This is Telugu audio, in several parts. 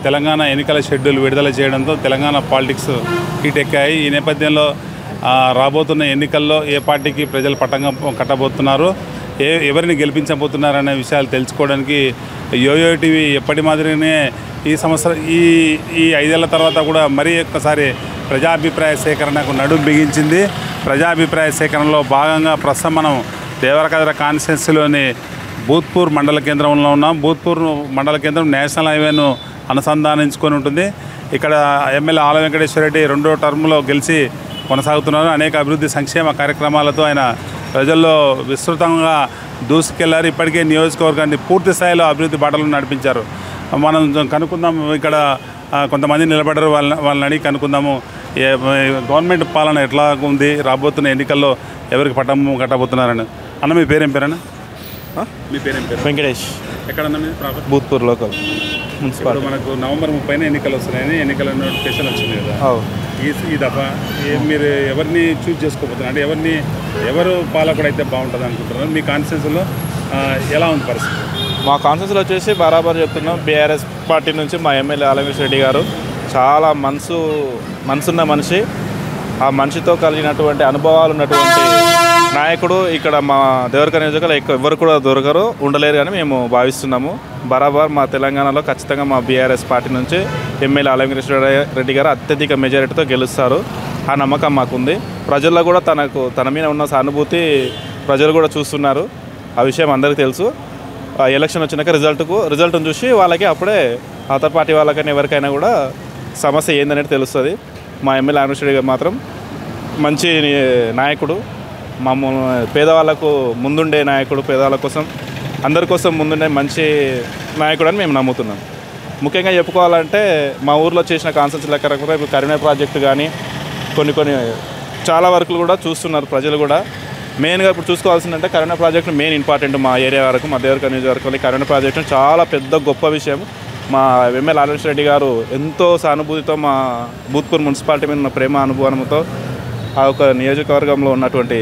తెలంగాణ ఎన్నికల షెడ్యూల్ విడుదల చేయడంతో తెలంగాణ పాలిటిక్స్ హీట్ ఎక్కాయి ఈ నేపథ్యంలో ఆ, రాబోతున్న ఎన్నికల్లో ఏ పార్టీకి ప్రజలు పట్టంగా కట్టబోతున్నారు ఏ ఎవరిని గెలిపించబోతున్నారు అనే విషయాలు తెలుసుకోవడానికి యోయో టీవీ ఎప్పటి మాదిరిగానే ఈ సంవత్సరం ఈ ఈ ఐదేళ్ల తర్వాత కూడా మరీ ఒక్కసారి ప్రజాభిప్రాయ సేకరణకు నడుం బిగించింది ప్రజాభిప్రాయ సేకరణలో భాగంగా ప్రస్తుతం మనం దేవరకద్ర కాన్స్టిట్యున్సీలోని భూత్పూర్ మండల కేంద్రంలో ఉన్నాం భూత్పూర్ మండల కేంద్రం నేషనల్ హైవేను అనుసంధానించుకొని ఉంటుంది ఇక్కడ ఎమ్మెల్యే ఆల వెంకటేశ్వర రెడ్డి రెండో టర్మ్లో గెలిచి కొనసాగుతున్నారు అనేక అభివృద్ధి సంక్షేమ కార్యక్రమాలతో ఆయన ప్రజల్లో విస్తృతంగా దూసుకెళ్లారు ఇప్పటికే నియోజకవర్గాన్ని పూర్తి స్థాయిలో అభివృద్ధి బాటలు నడిపించారు మనం కనుక్కుందాం ఇక్కడ ఆ, కొంతమంది నిలబడ్డారు వాళ్ళని వాళ్ళని అడిగి కనుక్కుందాము ఏ గవర్నమెంట్ పాలన ఎట్లా ఉంది రాబోతున్న ఎన్నికల్లో ఎవరికి పట్టం కట్టబోతున్నారని అన్న మీ పేరేం పేరన్నా మీ పేరేం పేరు వెంకటేష్ ఎక్కడన్నా మీది ప్రాపర్ భూత్పూర్ లోకల్ ఇప్పుడు మున్సిపాలిటీ మనకు నవంబర్ ముప్పైన ఎన్నికలు వస్తున్నాయని ఎన్నికల నోటిఫికేషన్ వచ్చింది కదా అవు. ఈ ఈ దఫా ఏ- మీరు ఎవరిని చూస్ చేసుకోబోతున్నారు అంటే ఎవరిని ఎవరు పాలకుడు అయితే బాగుంటుంది అనుకుంటున్నారు మీ కాన్స్టిట్యూన్సీలో ఎలా ఉంది పరిస్థితి మా కాన్సెన్స్లో వచ్చేసి బరాబర్ చెప్తున్నాం బీఆర్ఎస్ పార్టీ నుంచి మా ఎమ్మెల్యే ఆలమేష్ రెడ్డి గారు చాలా మనసు మనసున్న మనిషి ఆ మనిషితో కలిగినటువంటి అనుభవాలు ఉన్నటువంటి నాయకుడు ఇక్కడ మా దేవరక నియోజకవర్గంలో ఎక్కువ ఎవరు కూడా దొరకరు ఉండలేరు అని మేము భావిస్తున్నాము బరాబర్ మా తెలంగాణలో ఖచ్చితంగా మా బీఆర్ఎస్ పార్టీ నుంచి ఎమ్మెల్యే ఆలమేశ్వర రెడ్డి గారు అత్యధిక మెజారిటీతో గెలుస్తారు ఆ నమ్మకం మాకుంది ప్రజల్లో కూడా తనకు తన మీద ఉన్న సానుభూతి ప్రజలు కూడా చూస్తున్నారు ఆ విషయం అందరికీ తెలుసు ఆ ఎలక్షన్ వచ్చినాక రిజల్ట్కు రిజల్ట్ని చూసి వాళ్ళకి అప్పుడే అతర్ పార్టీ వాళ్ళకైనా ఎవరికైనా కూడా సమస్య ఏందనేది తెలుస్తుంది మా ఎమ్మెల్యే అనిశ్వరి గారు మాత్రం మంచి నాయకుడు మమ్మల్ని పేదవాళ్ళకు ముందుండే నాయకుడు పేదవాళ్ళ కోసం అందరి కోసం ముందుండే మంచి నాయకుడు అని మేము నమ్ముతున్నాం ముఖ్యంగా చెప్పుకోవాలంటే మా ఊర్లో చేసిన కాన్సెప్ట్స్ లెక్క రకంగా ఇప్పుడు కరీంనగర్ ప్రాజెక్టు కానీ కొన్ని కొన్ని చాలా వర్కులు కూడా చూస్తున్నారు ప్రజలు కూడా మెయిన్గా ఇప్పుడు చూసుకోవాల్సిందంటే కరోనా ప్రాజెక్టు మెయిన్ ఇంపార్టెంట్ మా ఏరియా వరకు మా దేవరక నియోజకవర్గంలో ఈ కరోనా ప్రాజెక్టు చాలా పెద్ద గొప్ప విషయం మా ఎమ్మెల్యే ఆలోచన రెడ్డి గారు ఎంతో సానుభూతితో మా భూత్పూర్ మున్సిపాలిటీ మీద ఉన్న ప్రేమ అనుభవంతో ఆ ఒక నియోజకవర్గంలో ఉన్నటువంటి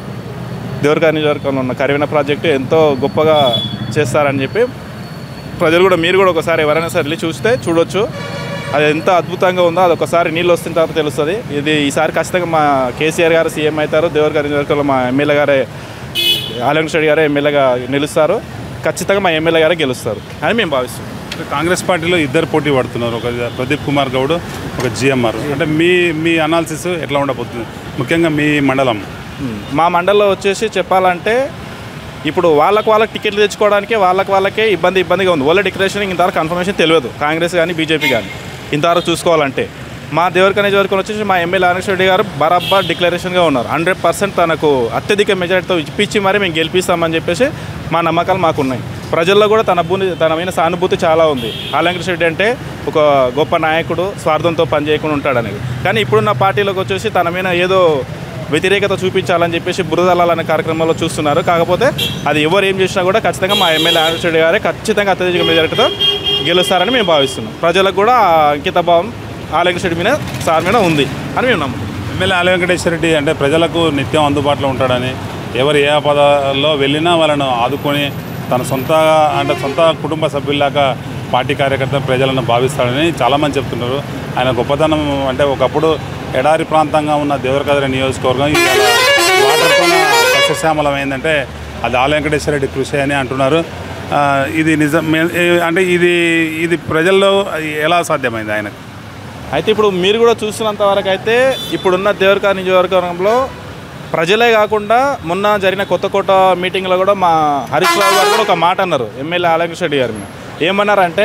దేవరక నియోజకవర్గంలో ఉన్న కరివెన ప్రాజెక్టు ఎంతో గొప్పగా చేస్తారని చెప్పి ప్రజలు కూడా మీరు కూడా ఒకసారి ఎవరైనా సరే వెళ్ళి చూస్తే చూడొచ్చు అది ఎంత అద్భుతంగా ఉందో అది ఒకసారి నీళ్ళు వస్తున్న తర్వాత తెలుస్తుంది ఇది ఈసారి ఖచ్చితంగా మా కేసీఆర్ గారు సీఎం అవుతారు దేవర్ గారి నియోజకవర్గంలో మా ఎమ్మెల్యే గారే ఆలంగ్ రెడ్డి గారే ఎమ్మెల్యేగా నిలుస్తారు ఖచ్చితంగా మా ఎమ్మెల్యే గారే గెలుస్తారు అని మేము భావిస్తున్నాం కాంగ్రెస్ పార్టీలో ఇద్దరు పోటీ పడుతున్నారు ఒక ప్రదీప్ కుమార్ గౌడ్ ఒక జిఎంఆర్ అంటే మీ మీ అనాలిసిస్ ఎట్లా ఉండబోతుంది ముఖ్యంగా మీ మండలం మా మండలంలో వచ్చేసి చెప్పాలంటే ఇప్పుడు వాళ్ళకి వాళ్ళకి టికెట్లు తెచ్చుకోవడానికి వాళ్ళకి వాళ్ళకే ఇబ్బంది ఇబ్బందిగా ఉంది వాళ్ళ డిక్లరేషన్ ఇంతవరకు కన్ఫర్మేషన్ తెలియదు కాంగ్రెస్ కానీ బీజేపీ కానీ ఇంతవరకు చూసుకోవాలంటే మా దేవరక నియోజకవర్గం వచ్చేసి మా ఎమ్మెల్యే ఆనక్ష రెడ్డి గారు బరాబర్ డిక్లరేషన్గా ఉన్నారు హండ్రెడ్ పర్సెంట్ తనకు అత్యధిక మెజారిటీతో ఇప్పించి మరి మేము గెలిపిస్తామని చెప్పేసి మా నమ్మకాలు మాకున్నాయి ప్రజల్లో కూడా తన భూమి తన మీద సానుభూతి చాలా ఉంది ఆలంకృష్ణ రెడ్డి అంటే ఒక గొప్ప నాయకుడు స్వార్థంతో పనిచేయకుండా ఉంటాడనేది కానీ ఇప్పుడున్న పార్టీలోకి వచ్చేసి తన మీద ఏదో వ్యతిరేకత చూపించాలని చెప్పేసి బురదలాలనే కార్యక్రమంలో చూస్తున్నారు కాకపోతే అది ఎవరు ఏం చేసినా కూడా ఖచ్చితంగా మా ఎమ్మెల్యే ఆనంద్ రెడ్డి గారే ఖచ్చితంగా అత్యధిక మెజారిటీతో గెలుస్తారని మేము భావిస్తున్నాం ప్రజలకు కూడా ఆ అంకిత భావం ఆలంకృష్ణ రెడ్డి మీద సార్ మీద ఉంది అని మేము నమ్ముతాం ఎమ్మెల్యే ఆల వెంకటేశ్వర రెడ్డి అంటే ప్రజలకు నిత్యం అందుబాటులో ఉంటాడని ఎవరు ఏ ఆపదలో వెళ్ళినా వాళ్ళను ఆదుకొని తన సొంత అంటే సొంత కుటుంబ సభ్యుల్లాగా పార్టీ కార్యకర్త ప్రజలను భావిస్తాడని చాలామంది చెప్తున్నారు ఆయన గొప్పతనం అంటే ఒకప్పుడు ఎడారి ప్రాంతంగా ఉన్న దేవరకద్ర నియోజకవర్గం ఇవాళ వాటర్తో సస్యశ్యామలమైందంటే అది ఆల వెంకటేశ్వర రెడ్డి కృషి అని అంటున్నారు ఆ, ఇది నిజం మే- అంటే ఇది ఇది ప్రజల్లో ఎలా సాధ్యమైంది ఆయనకు అయితే ఇప్పుడు మీరు కూడా చూస్తున్నంత వరకు అయితే ఇప్పుడున్న దేవరక నియోజకవర్గంలో ప్రజలే కాకుండా మొన్న జరిగిన కొత్త కోట మీటింగ్లో కూడా మా హరీష్ రావు గారు కూడా ఒక మాట అన్నారు ఎమ్మెల్యే ఆలకృష్ణ రెడ్డి గారు మీద. ఏమన్నారంటే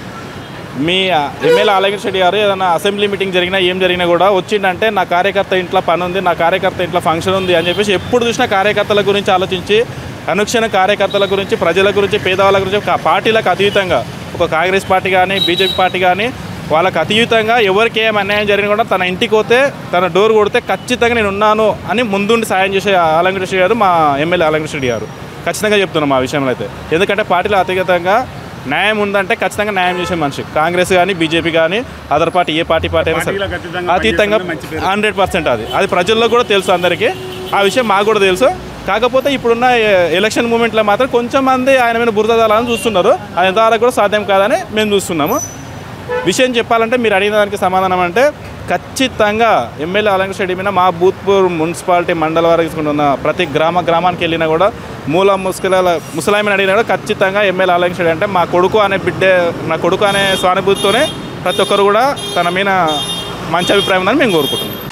మీ ఎమ్మెల్యే ఆలకృష్ణ రెడ్డి గారు ఏదైనా అసెంబ్లీ మీటింగ్ జరిగినా ఏం జరిగినా కూడా వచ్చిందంటే నా కార్యకర్త ఇంట్లో పని ఉంది నా కార్యకర్త ఇంట్లో ఫంక్షన్ ఉంది అని చెప్పేసి ఎప్పుడు చూసినా కార్యకర్తల గురించి ఆలోచించి అనుక్షణ కార్యకర్తల గురించి ప్రజల గురించి పేదవాళ్ళ గురించి కా- పార్టీలకు అతీతంగా ఒక కాంగ్రెస్ పార్టీ కానీ బీజేపీ పార్టీ కానీ వాళ్ళకి అతీతంగా ఎవరికి ఏం అన్యాయం జరిగినా కూడా తన ఇంటికి పోతే తన డోర్ కొడితే ఖచ్చితంగా నేను ఉన్నాను అని ముందుండి సాయం చేసే ఆలంకృష్ణ గారు మా ఎమ్మెల్యే ఆలంకృష్ణ రెడ్డి గారు ఖచ్చితంగా చెప్తున్నాం మా విషయంలో అయితే ఎందుకంటే పార్టీలో అతీతంగా న్యాయం ఉందంటే ఖచ్చితంగా న్యాయం చేసే మనిషి కాంగ్రెస్ కానీ బీజేపీ కానీ అదర్ పార్టీ ఏ పార్టీ పార్టీ అయినా సరే పార్టీలకు అతీతంగా అతీతంగా పనిచేస్తేనే మంచి పేరు. హండ్రెడ్ పర్సెంట్ అది అది ప్రజల్లో కూడా తెలుసు అందరికీ ఆ విషయం మాకు కూడా తెలుసు కాకపోతే ఇప్పుడున్న ఎ- ఎలక్షన్ మూమెంట్లో మాత్రం కొంచెం మంది ఆయన మీద బురద జల్లాలని చూస్తున్నారు అది ఎంతవరకు కూడా సాధ్యం కాదని మేము చూస్తున్నాము విషయం చెప్పాలంటే మీరు అడిగిన దానికి సమాధానం అంటే ఖచ్చితంగా ఎమ్మెల్యే అలంకృష్ణ రెడ్డి మీద మా భూత్పూర్ మున్సిపాలిటీ మండల వరకు ఉన్న ప్రతి గ్రామ గ్రామానికి వెళ్ళినా కూడా మూల ముస్కిల ముసలామిని అడిగినా కూడా ఖచ్చితంగా ఎమ్మెల్యే అలంకృష్ణ రెడ్డి అంటే మా కొడుకు అనే బిడ్డ నా కొడుకు అనే స్వానుభూతితోనే ప్రతి ఒక్కరు కూడా తన మీద మంచి అభిప్రాయం ఉందని మేము కోరుకుంటున్నాం